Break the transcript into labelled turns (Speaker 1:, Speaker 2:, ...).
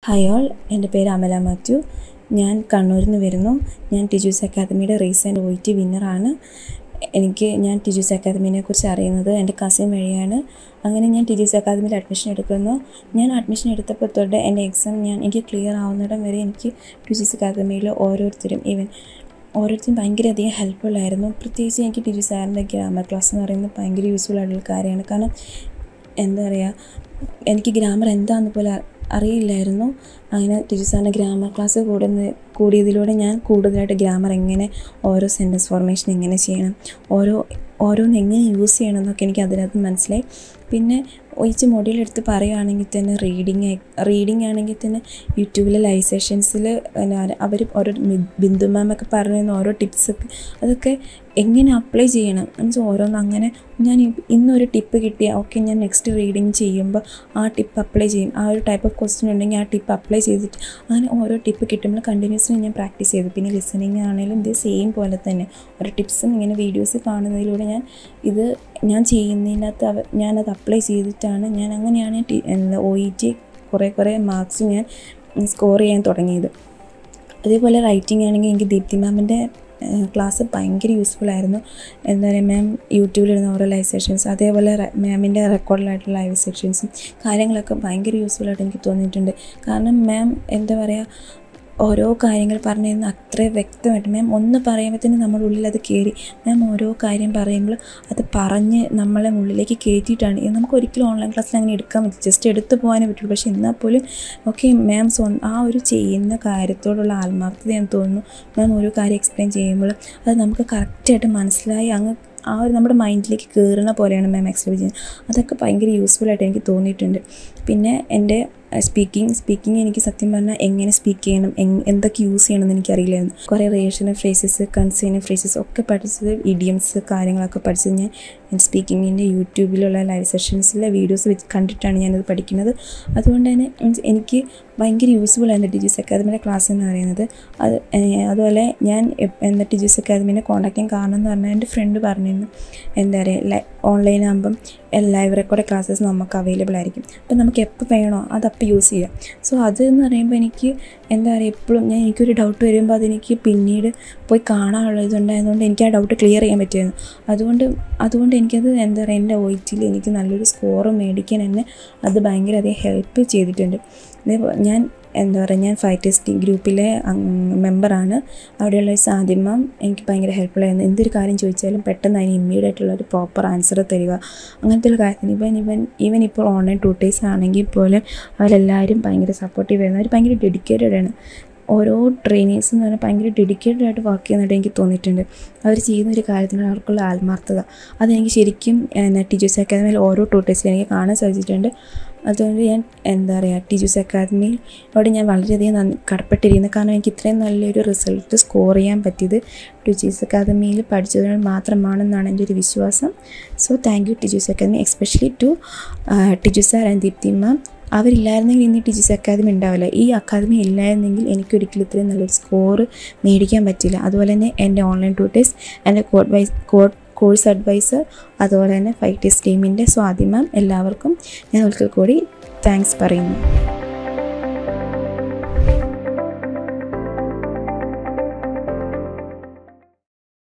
Speaker 1: hi all എൻ്റെ പേര് അമല മാത്യു ഞാൻ കണ്ണൂരിൽ നിന്ന് വരുന്നു ഞാൻ ടിജൂസ് അക്കാദമിയുടെ റീസെൻറ്റ് ഒ ടി വിന്നറാണ് എനിക്ക് ഞാൻ ടിജൂസ് അക്കാദമിനെ കുറിച്ച് അറിയുന്നത് എൻ്റെ കസിൻ വഴിയാണ് അങ്ങനെ ഞാൻ ടിജൂസ് അക്കാദമിയിൽ അഡ്മിഷൻ എടുക്കുന്നു ഞാൻ അഡ്മിഷൻ എടുത്തപ്പോൾ തൊട്ട് എൻ്റെ എക്സാം ഞാൻ എനിക്ക് ക്ലിയർ ആവുന്നിടം വരെ എനിക്ക് ടിജൂസ് അക്കാദമിയിൽ ഓരോരുത്തരും ഈവൻ ഓരോരുത്തരും ഭയങ്കരധികം ഹെൽപ്ഫുൾ ആയിരുന്നു പ്രത്യേകിച്ച് എനിക്ക് ടിജു സാറിൻ്റെ ഗ്രാമർ ക്ലാസ് എന്ന് പറയുന്നത് ഭയങ്കര യൂസ്ഫുൾ ആയിട്ടുള്ള കാര്യമാണ് കാരണം എന്താ പറയുക എനിക്ക് ഗ്രാമർ എന്താണെന്ന് പോലെ അറിയില്ലായിരുന്നു അങ്ങനെ ടിജു സാറിൻ്റെ ഗ്രാമർ ക്ലാസ് കൂടുന്ന കൂടിയതിലൂടെ ഞാൻ കൂടുതലായിട്ട് ഗ്രാമർ എങ്ങനെ ഓരോ സെൻറ്റൻസ് ഫോർമേഷൻ എങ്ങനെ ചെയ്യണം ഓരോ ഓരോന്ന് എങ്ങനെ യൂസ് ചെയ്യണം എന്നൊക്കെ എനിക്ക് അതിനകത്ത് മനസ്സിലായി പിന്നെ ഒഴിച്ച് മൊഡ്യൂൾ എടുത്ത് പറയുകയാണെങ്കിൽ തന്നെ റീഡിങ് റീഡിങ് ആണെങ്കിൽ തന്നെ യൂട്യൂബിലെ ലൈവ് സെഷൻസിൽ അവർ ഓരോ ബിന്ദു മാമൊക്കെ പറയുന്ന ഓരോ ടിപ്സൊക്കെ അതൊക്കെ എങ്ങനെ അപ്ലൈ ചെയ്യണം മീൻസ് ഓരോന്ന് അങ്ങനെ ഞാൻ ഇന്നൊരു ടിപ്പ് കിട്ടിയ ഓക്കെ ഞാൻ നെക്സ്റ്റ് റീഡിങ് ചെയ്യുമ്പോൾ ആ ടിപ്പ് അപ്ലൈ ചെയ്യും ആ ഒരു ടൈപ്പ് ഓഫ് ക്വസ്റ്റ്യൻ ഉണ്ടെങ്കിൽ ആ ടിപ്പ് അപ്ലൈ ചെയ്തിട്ട് അങ്ങനെ ഓരോ ടിപ്പ് കിട്ടുമ്പോൾ കണ്ടിന്യൂസ്ലി ഞാൻ പ്രാക്ടീസ് ചെയ്തു പിന്നെ ലിസണിങ് ആണെങ്കിലും ഇത് സെയിം പോലെ തന്നെ ഓരോ ടിപ്സും ഇങ്ങനെ വീഡിയോസ് കാണുന്നതിലൂടെ ഞാൻ ഇത് ഞാൻ ചെയ്യുന്നതിനകത്ത് അവ ഞാനത് അപ്ലൈ ചെയ്തിട്ടാണ് ഞാൻ അങ്ങനെയാണ് ടി എന്താ ഒ ഇ ടി കുറേ കുറേ മാർക്സ് ഞാൻ സ്കോർ ചെയ്യാൻ തുടങ്ങിയത് അതേപോലെ റൈറ്റിംഗ് ആണെങ്കിൽ എനിക്ക് ദീപ്തി മാമിൻ്റെ ക്ലാസ് ഭയങ്കര യൂസ്ഫുൾ ആയിരുന്നു എന്താ പറയുക മാം യൂട്യൂബിലിരുന്ന ഓരോ ലൈവ് സെഷൻസ് അതേപോലെ മാമിൻ്റെ റെക്കോർഡിലായിട്ടുള്ള ലൈവ് സെഷൻസും കാര്യങ്ങളൊക്കെ ഭയങ്കര യൂസ്ഫുൾ ആയിട്ട് എനിക്ക് തോന്നിയിട്ടുണ്ട് കാരണം മാം എന്താ പറയുക ഓരോ കാര്യങ്ങൾ പറഞ്ഞു തരുന്ന അത്ര വ്യക്തമായിട്ട് മാം ഒന്ന് പറയുമ്പോഴത്തേനും നമ്മുടെ ഉള്ളിൽ അത് കയറി മാം ഓരോ കാര്യം പറയുമ്പോൾ അത് പറഞ്ഞ് നമ്മളെ ഉള്ളിലേക്ക് കയറ്റിയിട്ടാണ് ഇത് നമുക്ക് ഒരിക്കലും ഓൺലൈൻ ക്ലാസ്സിൽ അങ്ങനെ എടുക്കാൻ പറ്റില്ല ജസ്റ്റ് എടുത്തു പോകാനേ പറ്റുള്ളൂ പക്ഷേ എന്നാൽ പോലും ഓക്കെ മാം സ്വ ആ ഒരു ചെയ്യുന്ന കാര്യത്തോടുള്ള ആത്മാർത്ഥത ഞാൻ തോന്നുന്നു മാം ഓരോ കാര്യം എക്സ്പ്ലെയിൻ ചെയ്യുമ്പോൾ അത് നമുക്ക് കറക്റ്റായിട്ട് മനസ്സിലായി അങ്ങ് ആ ഒരു നമ്മുടെ മൈൻഡിലേക്ക് കയറുന്ന പോലെയാണ് മാം എക്സ്പ്ലെയിൻ ചെയ്യുന്നത് അതൊക്കെ ഭയങ്കര യൂസ്ഫുൾ ആയിട്ട് എനിക്ക് തോന്നിയിട്ടുണ്ട് പിന്നെ എൻ്റെ സ്പീക്കിംഗ് സ്പീക്കിംഗ് എനിക്ക് സത്യം പറഞ്ഞാൽ എങ്ങനെ സ്പീക്ക് ചെയ്യണം എന്തൊക്കെ യൂസ് ചെയ്യണമെന്ന് എനിക്കറിയില്ലായിരുന്നു കുറേ റേഷണൽ ഫ്രേസസ് കൺസേണൽ ഫ്രേസസ് ഒക്കെ പഠിച്ചത് ഇഡിയംസ് കാര്യങ്ങളൊക്കെ പഠിച്ചത് ഞാൻ സ്പീക്കിങ്ങിൻ്റെ യൂട്യൂബിലുള്ള ലൈവ് സെഷൻസിലെ വീഡിയോസ് വെച്ച് കണ്ടിട്ടാണ് ഞാനത് പഠിക്കുന്നത് അതുകൊണ്ട് തന്നെ മീൻസ് എനിക്ക് ഭയങ്കര യൂസ്ഫുൾ ആയിരുന്നു ടിജീസ് അക്കാദമിയുടെ ക്ലാസ് എന്ന് പറയുന്നത് അത് അതുപോലെ ഞാൻ എന്താ ടിജീസ് അക്കാദമിനെ കോൺടാക്ട് ചെയ്യാൻ കാരണം എന്ന് പറഞ്ഞാൽ എൻ്റെ ഫ്രണ്ട് പറഞ്ഞിരുന്നു എന്താ പറയുക ഓൺലൈൻ ആകുമ്പം ലൈവ് റെക്കോർഡ് ക്ലാസ്സസ് നമുക്ക് അവൈലബിൾ ആയിരിക്കും അപ്പം നമുക്ക് എപ്പോൾ വേണോ അത് അപ്പോൾ യൂസ് ചെയ്യാം സോ അത് എന്ന് പറയുമ്പോൾ എനിക്ക് എന്താ പറയുക എപ്പോഴും ഞാൻ എനിക്കൊരു ഡൗട്ട് വരുമ്പോൾ അതെനിക്ക് പിന്നീട് പോയി കാണാനുള്ള ഇതുണ്ടായതുകൊണ്ട് എനിക്ക് ആ ഡൗട്ട് ക്ലിയർ ചെയ്യാൻ പറ്റുമായിരുന്നു അതുകൊണ്ട് അതുകൊണ്ട് എനിക്കത് എന്താ പറയുക എൻ്റെ ഒ ടിയിൽ എനിക്ക് നല്ലൊരു സ്കോർ മേടിക്കാൻ എന്നെ അത് ഭയങ്കര അധികം ഹെൽപ്പ് ചെയ്തിട്ടുണ്ട് അതേപോലെ ഞാൻ എന്താ പറയുക ഞാൻ ഫൈവ് ടെസ്റ്റ് ഗ്രൂപ്പിലെ മെമ്പറാണ് അവിടെയുള്ള സാധ്യമ എനിക്ക് ഭയങ്കര ഹെൽപ്ഫുൾ ആയിരുന്നു എന്തൊരു കാര്യം ചോദിച്ചാലും പെട്ടെന്ന് അതിന് ഇമ്മീഡിയറ്റ് ഒരു പ്രോപ്പർ ആൻസർ തരിക അങ്ങനത്തെ ഒരു കാര്യത്തിന് ഇവൻ ഇവൻ ഈവൻ ഇപ്പോൾ ഓൺലൈൻ ട്യൂട്ടേഴ്സ് ആണെങ്കിൽ പോലും അവരെല്ലാവരും ഭയങ്കര സപ്പോർട്ടീവ് ആയിരുന്നു അവർ ഭയങ്കര ഡെഡിക്കേറ്റഡ് ആണ് ഓരോ ട്രെയിനേഴ്സ് എന്ന് പറഞ്ഞാൽ ഭയങ്കര ഡെഡിക്കേറ്റഡ് ആയിട്ട് വർക്ക് ചെയ്യുന്നതായിട്ട് എനിക്ക് തോന്നിയിട്ടുണ്ട് അവർ ചെയ്യുന്ന ഒരു കാര്യത്തിന് അവർക്കുള്ള ആത്മാർത്ഥത അതെനിക്ക് ശരിക്കും ടീച്ചേഴ്സ് അക്കാദമിയിൽ ഓരോ ട്യൂട്ടേഴ്സിലും എനിക്ക് കാണാൻ സാധിച്ചിട്ടുണ്ട് അതുകൊണ്ട് ഞാൻ എന്താ പറയുക ടീച്ചേഴ്സ് അക്കാദമിയോട് ഞാൻ വളരെയധികം നന്ദി കടപ്പെട്ടിരിക്കുന്നു കാരണം എനിക്ക് ഇത്രയും നല്ലൊരു റിസൾട്ട് സ്കോർ ചെയ്യാൻ പറ്റിയത് ടീച്ചേഴ്സ് അക്കാദമിയിൽ പഠിച്ചതുകൊണ്ട് മാത്രമാണെന്നാണ് എൻ്റെ ഒരു വിശ്വാസം so thank you Teachers Academy especially to teachers sir and Deepti ma'am അവരില്ലായിരുന്നെങ്കിൽ ഇന്ന് ടീച്ചേഴ്സ് അക്കാദമി ഉണ്ടാവില്ല ഈ അക്കാദമി ഇല്ലായിരുന്നെങ്കിൽ എനിക്കൊരിക്കലും ഇത്രയും നല്ലൊരു സ്കോർ മേടിക്കാൻ പറ്റില്ല അതുപോലെ തന്നെ എൻ്റെ ഓൺലൈൻ ട്യൂട്ടേഴ്സ് എൻ്റെ code wise code course advisor അതുപോലെ തന്നെ ഫൈവ് ടെസ്റ്റ് ടീമിൻ്റെ സ്വാധീനം എല്ലാവർക്കും ഞാൻ ഒരിക്കൽ കൂടി താങ്ക്സ് പറയുന്നു